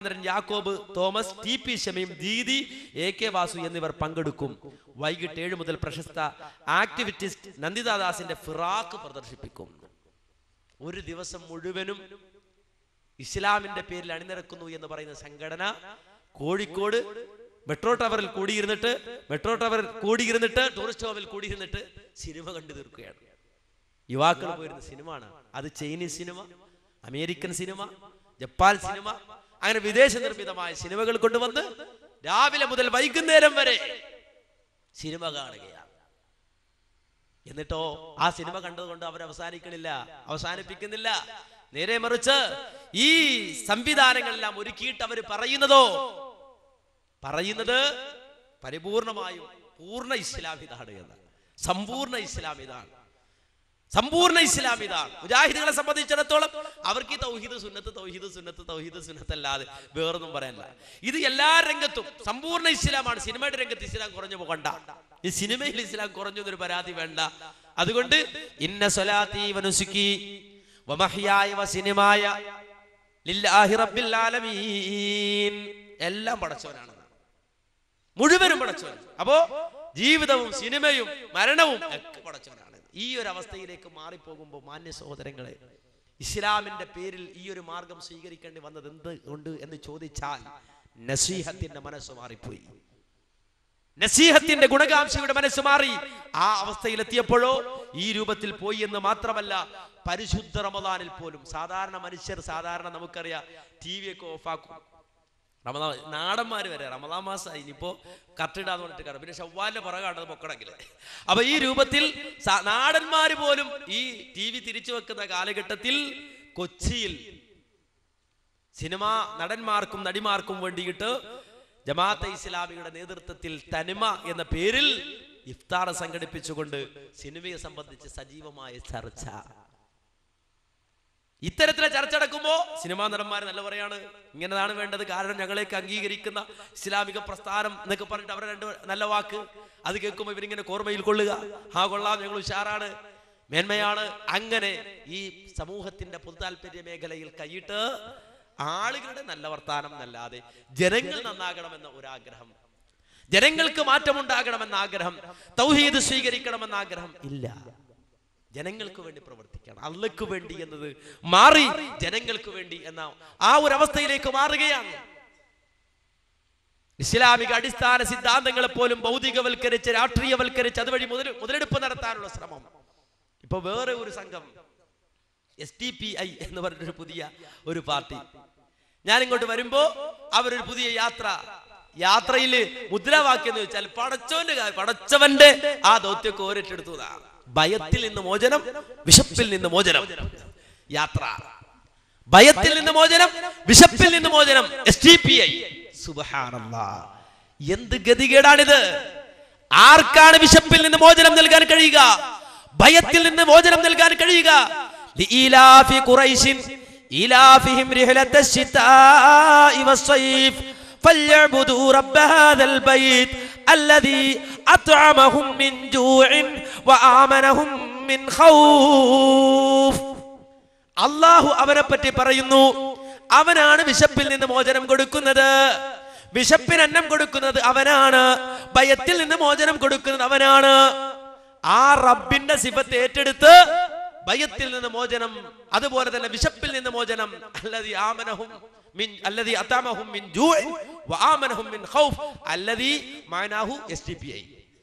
Ramachandran Yakob Thomas T P Shameem Didi A K Vasu എന്നിവർ പങ്കെടുക്കും വൈകിട്ട് ഏഴ് മുതൽ പ്രശസ്ത ആക്ടിവിറ്റിസ്റ്റ് നന്ദിതാദാസിന്റെ ഫിറാക്ക് പ്രദർശിപ്പിക്കും ഒരു ദിവസം മുഴുവനും ഇസ്ലാമിന്റെ പേരിൽ അണിനിരക്കുന്നു എന്ന് പറയുന്ന സംഘടന കോഴിക്കോട് മെട്രോ ടവറിൽ കൂടിയിരുന്നിട്ട് മെട്രോ ടവറിൽ കൂടിയിരുന്നിട്ട് ടൂറിസ്റ്റ് ഹോമിൽ കൂടിയിരുന്നിട്ട് സിനിമ കണ്ടു തീർക്കുകയാണ് യുവാക്കൾ പോയിരുന്ന സിനിമ ആണ് അത് Chinese cinema American cinema Japan cinema അങ്ങനെ വിദേശ നിർമ്മിതമായ സിനിമകൾ കൊണ്ടുവന്ന് രാവിലെ മുതൽ വൈകുന്നേരം വരെ സിനിമ കാണുകയാണ് എന്നിട്ടോ ആ സിനിമ കണ്ടതുകൊണ്ട് അവർ അവസാനിക്കണില്ല അവസാനിപ്പിക്കുന്നില്ല നേരെ മറിച്ച് ഈ സംവിധാനങ്ങളെല്ലാം ഒരുക്കിയിട്ട് അവർ പറയുന്നതോ പറയുന്നത് പരിപൂർണമായും പൂർണ്ണ ഇസ്ലാം ഇതാണ് എന്ന് സമ്പൂർണ്ണ ഇസ്ലാം ഇതാണ് സമ്പൂർണ്ണ ഇസ്ലാം ഇതാണ് മുജാഹിദുകളെ സംബന്ധിച്ചിടത്തോളം അവർക്ക് ഈ തൗഹീദ് സുന്നത്ത് തൗഹീദ് സുന്നത്ത് തൗഹീദ് സുന്നത്ത് അല്ലാതെ വേറൊന്നും പറയാനില്ല ഇത് എല്ലാ രംഗത്തും സമ്പൂർണ്ണ ഇസ്ലാമാണ് സിനിമയുടെ രംഗത്ത് ഇസ്ലാം കുറഞ്ഞു പോകണ്ട ഈ സിനിമയിൽ ഇസ്ലാം കുറഞ്ഞു എന്നൊരു പരാതി വേണ്ട അതുകൊണ്ട് ഇന്ന സ്വലാത്തി വനുസുക്കി വമഹ്യായ വസിനിമായ ലില്ലാഹി റബ്ബിൽ ആലമീൻ എല്ലാം പടച്ചവനാണ് മുഴുവനും പടച്ചവൻ അപ്പോ ജീവിതവും സിനിമയും മരണവും ഒക്കെ പടച്ചവനാണ് ഈ ഒരു അവസ്ഥയിലേക്ക് മാറിപ്പോകുമ്പോൾ മാന്യ സഹോദരങ്ങളെ ഇസ്ലാമിന്റെ പേരിൽ ഈ ഒരു മാർഗം സ്വീകരിക്കേണ്ടി വന്നത് എന്ത് കൊണ്ട് എന്ന് ചോദിച്ചാൽ നസീഹത്തിന്റെ മനസ്സ് മാറിപ്പോയി നസീഹത്തിന്റെ ഗുണകാംക്ഷയുടെ മനസ്സ് മാറി ആ അവസ്ഥയിലെത്തിയപ്പോഴോ ഈ രൂപത്തിൽ പോയി എന്ന് മാത്രമല്ല പരിശുദ്ധ റമദാനിൽ പോലും സാധാരണ മനുഷ്യർ സാധാരണ നമുക്കറിയാം ടി വി ഒക്കെ ഓഫാക്കും റമദാൻ നാടന്മാര് വരെ റമദാൻ മാസമായി ഇനിയിപ്പോ കത്തിടാന്ന് പറഞ്ഞിട്ട് കാണും പിന്നെ ഷവ്വാലിന്റെ പുറകാണത് പൊക്കണമെങ്കിൽ അപ്പൊ ഈ രൂപത്തിൽ സ- നാടന്മാര് പോലും ഈ ടി വി തിരിച്ചു വെക്കുന്ന കാലഘട്ടത്തിൽ കൊച്ചിയിൽ സിനിമാ നടന്മാർക്കും നടിമാർക്കും വേണ്ടിയിട്ട് ജമാഅത്തെ ഇസ്ലാമിയുടെ നേതൃത്വത്തിൽ തനിമ എന്ന പേരിൽ ഇഫ്താർ സംഘടിപ്പിച്ചുകൊണ്ട് സിനിമയെ സംബന്ധിച്ച് സജീവമായ ചർച്ച ഇത്തരത്തിലെ ചർച്ച നടക്കുമ്പോ സിനിമാ നടന്മാർ നല്ല പറയാണ് ഇങ്ങനെതാണ് വേണ്ടത് കാരണം ഞങ്ങളേക്ക് അംഗീകരിക്കുന്ന ഇസ്ലാമിക പ്രസ്ഥാനം എന്നൊക്കെ പറഞ്ഞിട്ട് അവരെ രണ്ട് നല്ല വാക്ക് അത് കേൾക്കുമ്പോൾ ഇവരിങ്ങനെ കോർമയിൽ കൊള്ളുക ആ കൊള്ളാം ഞങ്ങൾ ഉഷാറാണ് മേന്മയാണ് അങ്ങനെ ഈ സമൂഹത്തിന്റെ പൊതു താല്പര്യ മേഖലയിൽ കൈയിട്ട് ആളുകളുടെ നല്ല വർത്താനം എന്നല്ലാതെ ജനങ്ങൾ നന്നാകണമെന്ന ഒരാഗ്രഹം ജനങ്ങൾക്ക് മാറ്റമുണ്ടാകണമെന്ന ആഗ്രഹം തൗഹീദ് സ്വീകരിക്കണമെന്ന ആഗ്രഹം ഇല്ല ജനങ്ങൾക്ക് വേണ്ടി പ്രവർത്തിക്കണം അള്ളക്ക് വേണ്ടി എന്നത് മാറി ജനങ്ങൾക്ക് വേണ്ടി എന്ന ആ ഒരു അവസ്ഥയിലേക്ക് മാറുകയാണ് ഇസ്ലാമിക അടിസ്ഥാന സിദ്ധാന്തങ്ങളെ പോലും ഭൗതികവൽക്കരിച്ച് രാഷ്ട്രീയവൽക്കരിച്ച് അതുവഴി മുതൽ മുതലെടുപ്പ് നടത്താനുള്ള ശ്രമം ഇപ്പൊ വേറെ ഒരു സംഘം എസ് ടി പി ഐ എന്ന് പറഞ്ഞൊരു പുതിയ ഒരു പാർട്ടി ഞാൻ ഇങ്ങോട്ട് വരുമ്പോ അവരൊരു പുതിയ യാത്ര യാത്രയിൽ മുദ്രാവാക്യം എന്ന് വെച്ചാൽ പടച്ചവന്റെ കാ- പടച്ചവന്റെ ആ ദൗത്യമൊക്കെ ഓരോറ്റെടുത്തതാ ഭയത്തിൽ നിന്ന് മോചനം വിശപ്പിൽ നിന്ന് മോചനം യാത്ര ഭയത്തിൽ നിന്ന് മോചനം വിശപ്പിൽ നിന്ന് മോചനം എസ് ടി പി ഐ എന്ത് ഗതികേടാണിത് ആർക്കാണ് വിശപ്പിൽ നിന്ന് മോചനം നൽകാൻ കഴിയുക ഭയത്തിൽ നിന്ന് മോചനം നൽകാൻ കഴിയുക لإيلاف قريش إيلافهم رحلة الشتاء والصيف فليعبدوا رب هذا البيت الذي أطعمهم من جوع وآمنهم من خوف അള്ളാഹു അവനെ പറ്റി പറയുന്നു അവനാണ് വിശപ്പിൽ നിന്ന് മോചനം കൊടുക്കുന്നത് വിശപ്പിന് അന്നം കൊടുക്കുന്നത് അവനാണ് ഭയത്തിൽ നിന്ന് മോചനം കൊടുക്കുന്നത് അവനാണ് ആ റബ്ബിന്റെ സിബത്ത് ഏറ്റെടുത്ത് ഭയത്തിൽ നിന്ന് മോചനം അതുപോലെ തന്നെ വിശപ്പിൽ നിന്ന് മോചനം അല്ലതി ആമനഹും മിൻ അല്ലതി അതാമഹും മിൻ ജൂഇ വആമനഹും മിൻ ഖൗഫ് അല്ലതി മഅനാഹു എസ്ടിപിഐ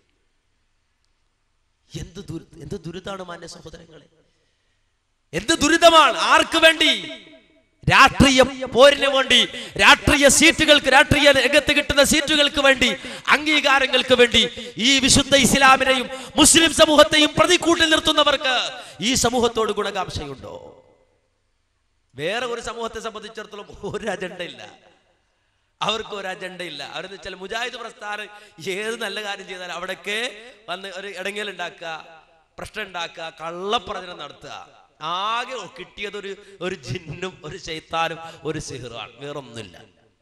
എന്ത് ദുരി എന്ത് ദുരിതാണ് മാന്യ സഹോദരങ്ങളെ എന്ത് ദുരിതമാണ് ആർക്ക് വേണ്ടി രാഷ്ട്രീയ പോരിന് വേണ്ടി രാഷ്ട്രീയ സീറ്റുകൾക്ക് രാഷ്ട്രീയ രംഗത്ത് കിട്ടുന്ന സീറ്റുകൾക്ക് വേണ്ടി അംഗീകാരങ്ങൾക്ക് വേണ്ടി ഈ വിശുദ്ധ ഇസ്ലാമിനെയും മുസ്ലിം സമൂഹത്തെയും പ്രതിക്കൂട്ടിൽ നിർത്തുന്നവർക്ക് ഈ സമൂഹത്തോട് ഗുണകാംക്ഷയുണ്ടോ വേറെ ഒരു സമൂഹത്തെ സംബന്ധിച്ചിടത്തോളം ഒരു അജണ്ട ഇല്ല അവർക്ക് ഒരു അജണ്ട ഇല്ല അവരെന്ന് വെച്ചാൽ മുജാഹിദ് പ്രസ്ഥാനം ഏത് നല്ല കാര്യം ചെയ്താലും അവിടേക്ക് വന്ന് ഒരു ഇടങ്ങൽ ഉണ്ടാക്കുക പ്രശ്നം ഉണ്ടാക്കുക കള്ളപ്രചനം നടത്തുക ആകെ കിട്ടിയത് ഒരു ഒരു ജിന്നും ഒരു ശൈത്താനും ഒരു സിഹറുമാണ് വേറൊന്നുമില്ല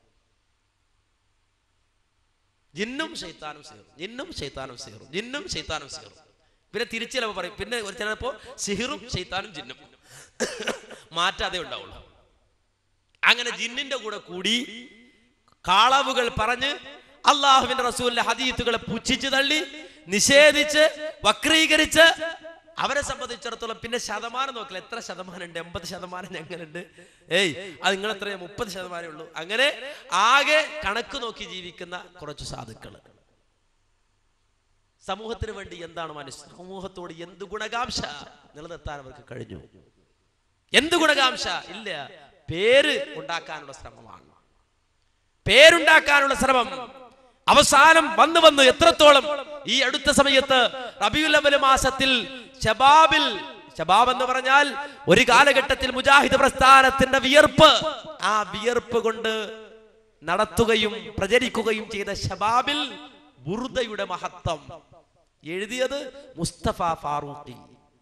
ജിന്നും ശൈത്താനും സിഹറും ജിന്നും ശൈത്താനും സിഹറും ജിന്നും ശൈത്താനും സിഹറും പിന്നെ തിരിച്ചു ചിലപ്പോൾ പറയും പിന്നെ ഒരു ചിലപ്പോ സിഹിറും ശൈത്താനും ജിന്നും മാറ്റാതെ ഉണ്ടാവുള്ളൂ അങ്ങനെ ജിന്നിന്റെ കൂടെ കൂടി കളവുകൾ പറഞ്ഞ് അള്ളാഹുവിന്റെ റസൂലിന്റെ ഹദീത്തുകളെ പുച്ഛിച്ചു തള്ളി നിഷേധിച്ച് വക്രീകരിച്ച് അവരെ സംബന്ധിച്ചിടത്തോളം പിന്നെ ശതമാനം നോക്കില്ല എത്ര ശതമാനം ഉണ്ട് എൺപത് ശതമാനം ഞങ്ങളുണ്ട് ഏയ് അത് നിങ്ങൾ എത്രയാ മുപ്പത് ശതമാനമേ ഉള്ളൂ അങ്ങനെ ആകെ കണക്ക് നോക്കി ജീവിക്കുന്ന കുറച്ച് സാധുക്കൾ സമൂഹത്തിന് വേണ്ടി എന്താണ് മനസ്സ് സമൂഹത്തോട് എന്ത് ഗുണകാംക്ഷ നിലനിർത്താൻ അവർക്ക് കഴിഞ്ഞു എന്ത് ഗുണകാംക്ഷ ഇല്ല പേര് ഉണ്ടാക്കാനുള്ള ശ്രമമാണ് പേരുണ്ടാക്കാനുള്ള ശ്രമം അവസാനം വന്ന് വന്ന് എത്രത്തോളം ഈ അടുത്ത സമയത്ത് റബിയുൽ അവൽ മാസത്തിൽ ഷബാബിൽ ഷബാബ് എന്ന് പറഞ്ഞാൽ ഒരു കാലഘട്ടത്തിൽ മുജാഹിദ് പ്രസ്ഥാനത്തിന്റെ വിയർപ്പ് ആ വിയർപ്പ് കൊണ്ട് നടത്തുകയും പ്രചരിക്കുകയും ചെയ്ത ഷബാബിൽ ബുറുദയുടെ മഹത്വം എഴുതിയത് മുസ്തഫ ഫാറൂഖി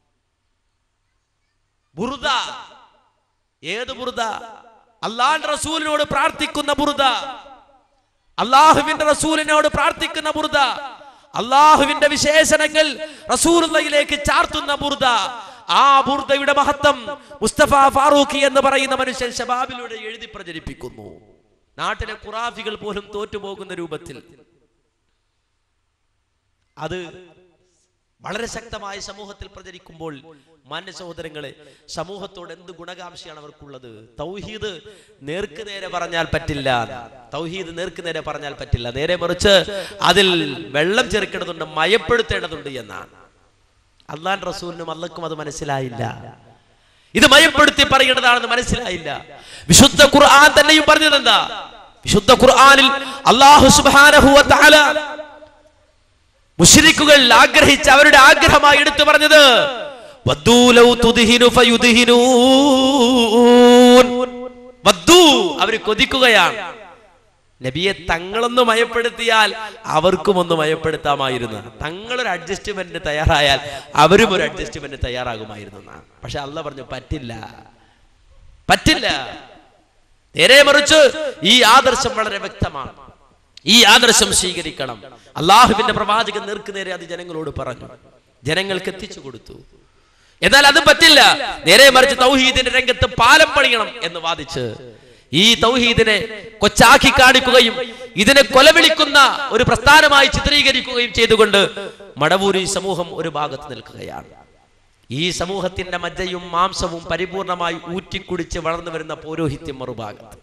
ബുറുദ ഏത് ബുറുദ അള്ളാന്റെ റസൂലിനോട് പ്രാർത്ഥിക്കുന്ന ബുറുദ അള്ളാഹുവിന്റെ റസൂലിനോട് പ്രാർത്ഥിക്കുന്ന ബുറുദ അള്ളാഹുവിന്റെ വിശേഷണങ്ങൾ റസൂലിലേക്ക് ചാർത്തുന്ന ബുറുദ ആ ബുർദയുടെ മഹത്വം മുസ്തഫ ഫാറൂഖി എന്ന് പറയുന്ന മനുഷ്യൻ ഷബാബിലൂടെ എഴുതി പ്രചരിപ്പിക്കുന്നു നാട്ടിലെ ഖുറാഫികൾ പോലും തോറ്റുപോകുന്ന രൂപത്തിൽ അത് വളരെ ശക്തമായ സമൂഹത്തിൽ പ്രചരിക്കുമ്പോൾ മാന്യ സഹോദരങ്ങളെ സമൂഹത്തോട് എന്ത് ഗുണകാംക്ഷയാണ് അവർക്കുള്ളത് തൗഹീദ് നേർക്ക് നേരെ പറഞ്ഞാൽ പറ്റില്ല തൗഹീദ് നേർക്ക് നേരെ പറഞ്ഞാൽ പറ്റില്ല നേരെ മറിച്ച് അതിൽ വെള്ളം ചേർക്കേണ്ടതുണ്ട് മയപ്പെടുത്തേണ്ടതുണ്ട് എന്നാണ് അള്ളാൻ റസൂലിനും അള്ളക്കും അത് മനസ്സിലായില്ല ഇത് മയപ്പെടുത്തി പറയേണ്ടതാണെന്ന് മനസ്സിലായില്ല വിശുദ്ധ ഖുർആൻ തന്നെയും പറഞ്ഞത് എന്താ വിശുദ്ധ ഖുർആനിൽ അള്ളാഹു സുബ്ഹാനഹു വ തആല മുശ്രിക്കുകൾ ആഗ്രഹിച്ച അവരുടെ ആഗ്രഹമായി എടുത്തു പറഞ്ഞത് വദ്ദൂ ലൗ തുദ്ഹിനു ഫയുദ്ഹിനൂൻ. വദ്ദൂ അവർ കൊതിക്കുകയാണ് നബിയെ തങ്ങളൊന്ന് മയപ്പെടുത്തിയാൽ അവർക്കും ഒന്ന് മയപ്പെടുത്താമായിരുന്നു തങ്ങളൊരു അഡ്ജസ്റ്റ്മെന്റിന് തയ്യാറായാൽ അവരും ഒരു അഡ്ജസ്റ്റ്മെന്റ് തയ്യാറാകുമായിരുന്നു എന്നാണ്. പക്ഷെ അല്ല പറഞ്ഞു പറ്റില്ല പറ്റില്ല നേരെ മറിച്ച് ഈ ആദർശം വളരെ വ്യക്തമാണ് ഈ ആദർശം സ്വീകരിക്കണം അള്ളാഹുവിന്റെ പ്രവാചകൻ നേർക്ക് നേരെ അത് ജനങ്ങളോട് പറഞ്ഞു ജനങ്ങൾക്ക് എത്തിച്ചു കൊടുത്തു എന്നാൽ അത് പറ്റില്ല നേരെ മറിച്ച് തൗഹീദിന്റെ രംഗത്ത് പാലം പണിയണം എന്ന് വാദിച്ച് ഈ തൗഹീദിനെ കൊച്ചാക്കി കാണിക്കുകയും ഇതിനെ കൊലവിളിക്കുന്ന ഒരു പ്രസ്ഥാനമായി ചിത്രീകരിക്കുകയും ചെയ്തുകൊണ്ട് മടവൂരി സമൂഹം ഒരു ഭാഗത്ത് നിൽക്കുകയാണ് ഈ സമൂഹത്തിന്റെ മജ്ജയും മാംസവും പരിപൂർണമായി ഊറ്റിക്കുടിച്ച് വളർന്നു വരുന്ന പൗരോഹിത്യം മറുഭാഗത്ത്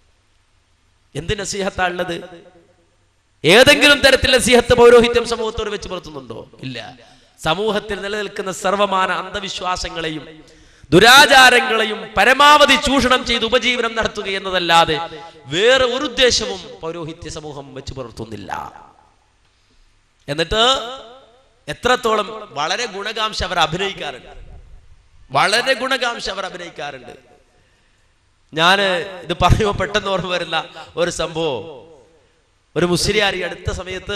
എന്ത് നസീഹത്താ ഉള്ളത് ഏതെങ്കിലും തരത്തിലുള്ള നസീഹത്ത് പൗരോഹിത്യം സമൂഹത്തോട് വെച്ച് പുലർത്തുന്നുണ്ടോ ഇല്ല സമൂഹത്തിൽ നിലനിൽക്കുന്ന സർവമാന അന്ധവിശ്വാസങ്ങളെയും ദുരാചാരങ്ങളെയും പരമാവധി ചൂഷണം ചെയ്ത് ഉപജീവനം നടത്തുക എന്നതല്ലാതെ വേറെ ഒരു ഉദ്ദേശവും പൗരോഹിത്യ സമൂഹം വെച്ച് പുലർത്തുന്നില്ല എന്നിട്ട് എത്രത്തോളം വളരെ ഗുണകാംക്ഷ അവർ അഭിനയിക്കാറുണ്ട് വളരെ ഗുണകാംക്ഷ അവർ അഭിനയിക്കാറുണ്ട് ഞാൻ ഇത് പറയുമ്പോൾ പെട്ടെന്ന് ഓർമ്മ വരുന്ന ഒരു സംഭവം ഒരു മുസ്ലിയാരി അടുത്ത സമയത്ത്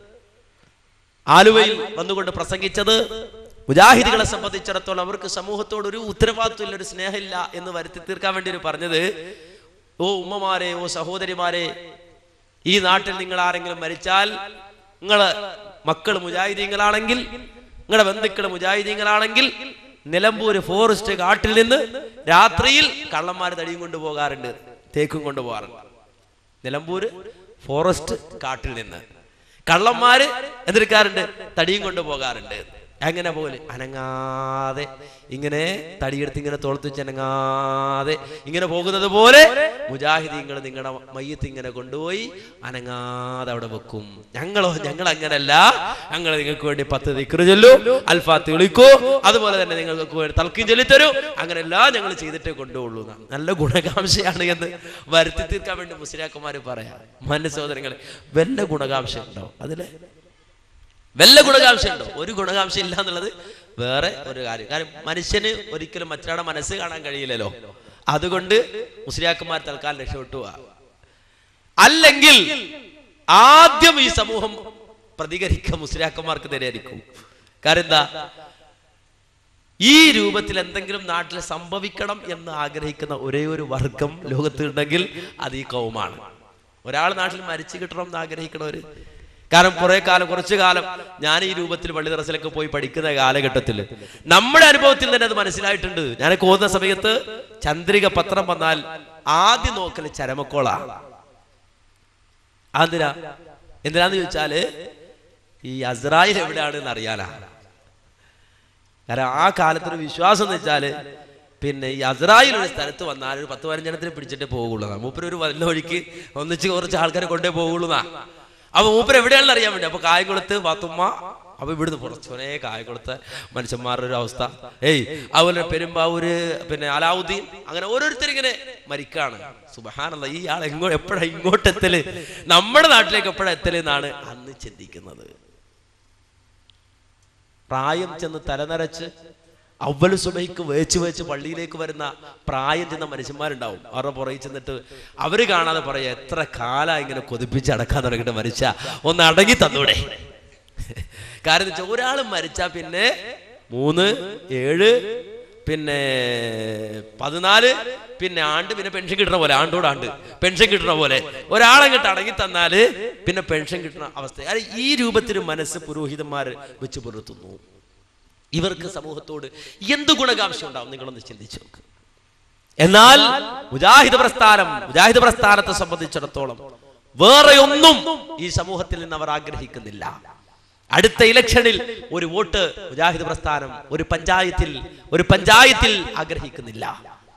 ആലുവയിൽ വന്നുകൊണ്ട് പ്രസംഗിച്ചത് മുജാഹിദികളെ സംബന്ധിച്ചിടത്തോളം അവർക്ക് സമൂഹത്തോട് ഒരു ഉത്തരവാദിത്വമില്ല ഒരു സ്നേഹമില്ല എന്ന് വരുത്തി തീർക്കാൻ വേണ്ടി ഒരു പറഞ്ഞത് ഓ ഉമ്മമാരെ ഓ സഹോദരിമാരെ ഈ നാട്ടിൽ നിങ്ങൾ ആരെങ്കിലും മരിച്ചാൽ നിങ്ങള് മക്കൾ മുജാഹിദീങ്ങളാണെങ്കിൽ നിങ്ങളുടെ ബന്ധുക്കൾ മുജാഹിദീങ്ങളാണെങ്കിൽ നിലമ്പൂര് ഫോറസ്റ്റ് കാട്ടിൽ നിന്ന് രാത്രിയിൽ കള്ളന്മാർ തടിയും കൊണ്ട് പോകാറുണ്ട് തേക്കും കൊണ്ട് പോകാറുണ്ട് നിലമ്പൂര് ഫോറസ്റ്റ് കാട്ടിൽ നിന്ന് കള്ളന്മാര് എന്തെടുക്കാറുണ്ട് തടിയും കൊണ്ട് പോകാറുണ്ട് അങ്ങനെ പോലെ അനങ്ങാതെ ഇങ്ങനെ തടിയെടുത്ത് ഇങ്ങനെ തോളത്ത് വെച്ച് അനങ്ങാതെ ഇങ്ങനെ പോകുന്നത് പോലെ മുജാഹിദീങ്ങൾ നിങ്ങളുടെ മയ്യത്ത് ഇങ്ങനെ കൊണ്ടുപോയി അനങ്ങാതെ അവിടെ വെക്കും ഞങ്ങളോ ഞങ്ങൾ അങ്ങനല്ല ഞങ്ങൾ നിങ്ങൾക്ക് വേണ്ടി പത്ത് ദിക്റ് ചൊല്ലൂ അൽഫാത്ത് വിളിക്കൂ അതുപോലെ തന്നെ നിങ്ങൾക്ക് വേണ്ടി തൽക്കും ചൊല്ലിത്തരൂ അങ്ങനെ എല്ലാം ഞങ്ങൾ ചെയ്തിട്ടേ കൊണ്ടുപോകുള്ളൂ എന്നാണ്. നല്ല ഗുണകാംക്ഷയാണ് എന്ന് വരുത്തി തീർക്കാൻ വേണ്ടി മുസ്ലിയാക്കന്മാർ പറയാം മന്ന സഹോദരങ്ങളെ വല്ല ഗുണകാംക്ഷ ഉണ്ടോ അതില് വല്ല ഗുണകാംക്ഷ ഉണ്ടോ ഒരു ഗുണകാംക്ഷ ഇല്ല എന്നുള്ളത് വേറെ ഒരു കാര്യം കാരണം മനുഷ്യന് ഒരിക്കലും മറ്റൊരാളുടെ മനസ്സ് കാണാൻ കഴിയില്ലല്ലോ അതുകൊണ്ട് മുസ്ലിയാക്കന്മാർ തൽക്കാലം രക്ഷപ്പെട്ടു പോവാ അല്ലെങ്കിൽ ആദ്യം ഈ സമൂഹം പ്രതികരിക്കുക മുസ്ലിയാക്കന്മാർക്ക് നേരെയായിരിക്കും കാരണം എന്താ ഈ രൂപത്തിൽ എന്തെങ്കിലും നാട്ടിൽ സംഭവിക്കണം എന്ന് ആഗ്രഹിക്കുന്ന ഒരേ ഒരു വർഗം ലോകത്തുണ്ടെങ്കിൽ അത് ഈ കൗമാണ് ഒരാൾ നാട്ടിൽ മരിച്ചു കിട്ടണം എന്ന് ആഗ്രഹിക്കണവര് കാരണം കുറെ കാലം കുറച്ചു കാലം ഞാൻ ഈ രൂപത്തിൽ പള്ളി ദറസിലൊക്കെ പോയി പഠിക്കുന്ന കാലഘട്ടത്തിൽ നമ്മുടെ അനുഭവത്തിൽ തന്നെ അത് മനസ്സിലായിട്ടുണ്ട് ഞാനൊക്കെ ഓതുന്ന സമയത്ത് ചന്ദ്രിക പത്രം വന്നാൽ ആദ്യം നോക്കല് ചരമക്കോളാ അതെന്തിനാ എന്തിനാന്ന് ചോദിച്ചാല് ഈ അസ്രായേൽ എവിടെയാണെന്ന് അറിയാനാ കാരണം ആ കാലത്തൊരു വിശ്വാസം എന്ന് വെച്ചാല് പിന്നെ ഈ അസ്രായേൽ ഒരു സ്ഥലത്ത് വന്നാൽ ഒരു പത്ത് പതിനഞ്ചെണ്ണത്തിന് പിടിച്ചിട്ടേ പോകുള്ളൂ മൂപ്പര് ഒരു വല്ല വഴിക്ക് ഒന്നിച്ച് കുറച്ച് ആൾക്കാരെ കൊണ്ടേ പോകുള്ളൂ അപ്പൊ മൂപ്പര് എവിടെയാണെന്ന് അറിയാൻ വേണ്ടി അപ്പൊ കായംകുളത്ത് പാത്തുമ്മ അപ്പൊ ഇവിടുന്ന് പുറച്ചോനെ കായംകുളത്ത മനുഷ്യന്മാരുടെ ഒരു അവസ്ഥ ഏയ് അതുപോലെ പെരുമ്പാവൂര് പിന്നെ അലാവുദ്ദീൻ അങ്ങനെ ഓരോരുത്തരിങ്ങനെ മരിക്കാണ് സുബഹാനല്ല ഈ ആൾ എങ്ങോ എപ്പോഴാ ഇങ്ങോട്ട് എത്തല് നമ്മുടെ നാട്ടിലേക്ക് എപ്പോഴാ എത്തല് എന്നാണ് അന്ന് ചിന്തിക്കുന്നത് പ്രായം ചെന്ന് തലനരച്ച് അവല് സുബൈക്ക് വേച്ച് വേച്ച് പള്ളിയിലേക്ക് വരുന്ന പ്രായം ചെന്ന മനുഷ്യന്മാരുണ്ടാവും അവരുടെ പുറകെ ചെന്നിട്ട് അവര് കാണാതെ പറയാ എത്ര കാലാ ഇങ്ങനെ കൊതിപ്പിച്ച് അടക്കാൻ തുടങ്ങിയിട്ട് മരിച്ച ഒന്ന് അടങ്ങി തന്നൂടെ കാരണം വെച്ചാൽ ഒരാൾ മരിച്ചാ പിന്നെ മൂന്ന് ഏഴ് പിന്നെ പതിനാല് പിന്നെ ആണ്ട് പിന്നെ പെൻഷൻ കിട്ടുന്ന പോലെ ആണ്ടോട് ആണ്ട് പെൻഷൻ കിട്ടുന്ന പോലെ ഒരാളങ്ങോട്ട് അടങ്ങി തന്നാല് പിന്നെ പെൻഷൻ കിട്ടുന്ന അവസ്ഥ കാരണം ഈ രൂപത്തിൽ മനസ്സ് പുരോഹിതന്മാർ വെച്ച് പുലർത്തുന്നു ഇവർക്ക് സമൂഹത്തോട് എന്ത് ഗുണകാംക്ഷ ഉണ്ടാവും നിങ്ങളൊന്ന് ചിന്തിച്ചു നോക്ക് എന്നാൽ മുജാഹിദ് പ്രസ്ഥാനം മുജാഹിദ് പ്രസ്ഥാനത്തെ സംബന്ധിച്ചിടത്തോളം വേറെ ഒന്നും ഈ സമൂഹത്തിൽ നിന്ന് അവർ ആഗ്രഹിക്കുന്നില്ല അടുത്ത ഇലക്ഷനിൽ ഒരു വോട്ട് മുജാഹിദ് പ്രസ്ഥാനം ഒരു പഞ്ചായത്തിൽ ഒരു പഞ്ചായത്തിൽ ആഗ്രഹിക്കുന്നില്ല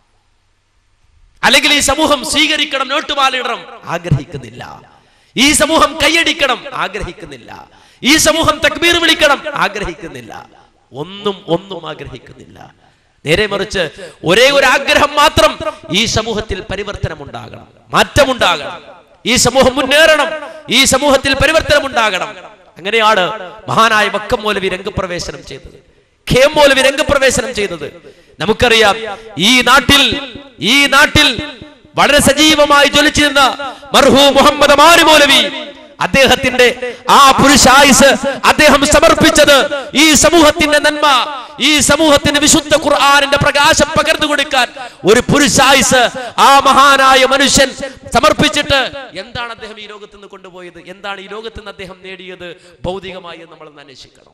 അല്ലെങ്കിൽ ഈ സമൂഹം സ്വീകരിക്കണം നോട്ടുമാലിടണം ആഗ്രഹിക്കുന്നില്ല ഈ സമൂഹം കൈയടിക്കണം ആഗ്രഹിക്കുന്നില്ല ഈ സമൂഹം തക്ബീർ വിളിക്കണം ആഗ്രഹിക്കുന്നില്ല ഒന്നും ഒന്നും ആഗ്രഹിക്കുന്നില്ല നേരെ മറിച്ച് ഒരേ ഒരു ആഗ്രഹം മാത്രം ഈ സമൂഹത്തിൽ പരിവർത്തനം ഉണ്ടാകണം മാറ്റമുണ്ടാകണം ഈ സമൂഹം മുന്നേറണം ഈ സമൂഹത്തിൽ പരിവർത്തനം ഉണ്ടാകണം അങ്ങനെയാണ് മഹാനായ വക്കം മൗലവി രംഗപ്രവേശനം ചെയ്തത് ഖേ മൗലവി രംഗപ്രവേശനം ചെയ്തത് നമുക്കറിയാം ഈ നാട്ടിൽ ഈ നാട്ടിൽ വളരെ സജീവമായി ജ്വലിച്ചിരുന്ന മർഹൂ മുഹമ്മദ് മാരി മൗലവി അദ്ദേഹത്തിന്റെ ആ പുരുഷായുസ് അദ്ദേഹം സമർപ്പിച്ചത് ഈ സമൂഹത്തിന്റെ നന്മ ഈ സമൂഹത്തിന് വിശുദ്ധ ഖുർആാനിന്റെ പ്രകാശം പകർന്നു കൊടുക്കാൻ ഒരു പുരുഷായുസ് ആ മഹാനായ മനുഷ്യൻ സമർപ്പിച്ചിട്ട് എന്താണ് അദ്ദേഹം ഈ ലോകത്ത് നിന്ന് കൊണ്ടുപോയത് എന്താണ് ഈ ലോകത്ത് നിന്ന് അദ്ദേഹം നേടിയത് ഭൗതികമായി എന്ന് നമ്മൾ അന്വേഷിക്കണം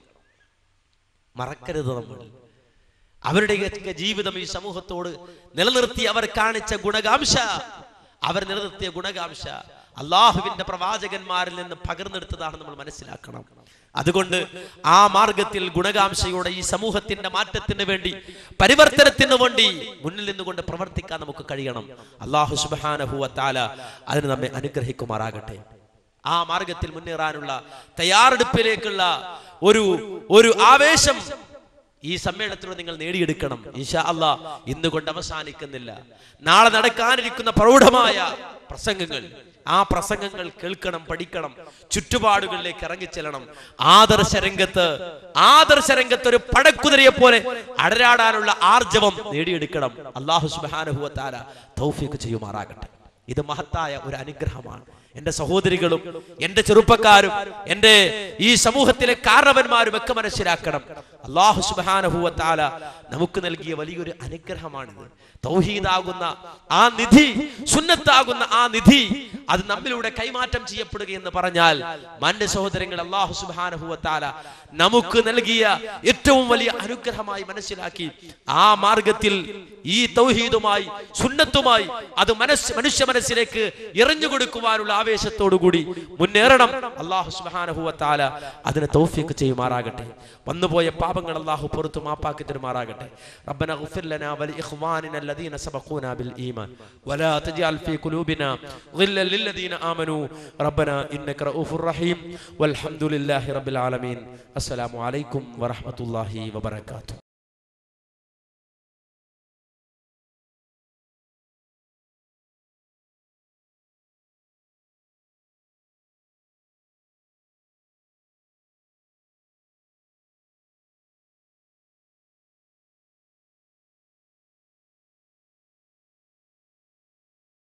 മറക്കരുത് നമ്മൾ അവരുടെയൊക്കെ ജീവിതം ഈ സമൂഹത്തോട് നിലനിർത്തി അവർ കാണിച്ച ഗുണകാംക്ഷ അവർ നിലനിർത്തിയ ഗുണകാംക്ഷ അള്ളാഹുവിന്റെ പ്രവാചകന്മാരിൽ നിന്ന് പകർന്നെടുത്തതാണ് നമ്മൾ മനസ്സിലാക്കണം അതുകൊണ്ട് ആ മാർഗത്തിൽ ഗുണകാംക്ഷയോടെ ഈ സമൂഹത്തിന്റെ മാറ്റത്തിന് വേണ്ടി പരിവർത്തനത്തിന് വേണ്ടി മുന്നിൽ നിന്നുകൊണ്ട് പ്രവർത്തിക്കാൻ നമുക്ക് കഴിയണം അള്ളാഹു സുബാനഹുവ താല അതിന് നമ്മെ അനുഗ്രഹിക്കുമാറാകട്ടെ ആ മാർഗത്തിൽ മുന്നേറാനുള്ള തയ്യാറെടുപ്പിലേക്കുള്ള ഒരു ഒരു ആവേശം ഈ സമ്മേളനത്തിലൂടെ നിങ്ങൾ നേടിയെടുക്കണം ഈശാ അല്ലാ ഇന്ന് കൊണ്ട് അവസാനിക്കുന്നില്ല നാളെ നടക്കാനിരിക്കുന്ന പ്രൗഢമായ പ്രസംഗങ്ങൾ ആ പ്രസംഗങ്ങൾ കേൾക്കണം പഠിക്കണം ചുറ്റുപാടുകളിലേക്ക് ഇറങ്ങിച്ചെല്ലണം ആദർശ രംഗത്ത് ആദർശ രംഗത്ത് ഒരു പടക്കുതിരയെ പോലെ അടരാടാനുള്ള ആർജവം നേടിയെടുക്കണം അള്ളാഹു സുബാനുഭവത്താര തൗഫീഖ് ചെയ്യുമാറാകട്ടെ ഇത് മഹത്തായ ഒരു അനുഗ്രഹമാണ് എന്റെ സഹോദരികളും എന്റെ ചെറുപ്പക്കാരും എന്റെ ഈ സമൂഹത്തിലെ കാരണവന്മാരും ഒക്കെ മനസ്സിലാക്കണം അള്ളാഹു സുബാനഹുവത്താല നമുക്ക് നൽകിയ വലിയൊരു അനുഗ്രഹമാണിത് തൗഹീദാകുന്ന ആ നിധി സുന്നത്താകുന്ന ആ നിധി അത് നമ്മിലൂടെ കൈമാറ്റം ചെയ്യപ്പെടുക എന്ന് പറഞ്ഞാൽ മാന്റെ സഹോദരങ്ങൾ അള്ളാഹു സുബാനഹുവത്താല നമുക്ക് നൽകിയ ഏറ്റവും വലിയ അനുഗ്രഹമായി മനസ്സിലാക്കി ആ മാർഗത്തിൽ ഈ തൗഹീദുമായി സുന്നത്തുമായി അത് മനസ്സ് മനുഷ്യ മനസ്സിലേക്ക് എറിഞ്ഞു കൊടുക്കുവാനുള്ള ആവേശത്തോടുകൂടി മുന്നേറണം അള്ളാഹു സുബാനഹുവത്താല അതിനെ തൗഫീഖ് ചെയ്യുമാറാകട്ടെ വന്നുപോയ പാപങ്ങൾ അള്ളാഹു പുറത്തു മാപ്പാക്കി തരുമാറാകട്ടെ ربنا اغفر لنا ولإخواننا الذين سبقونا بالإيمان ولا تجعل في قلوبنا غلا للذين آمنوا ربنا إنك رؤوف رحيم والحمد لله رب العالمين السلام عليكم ورحمة الله وبركاته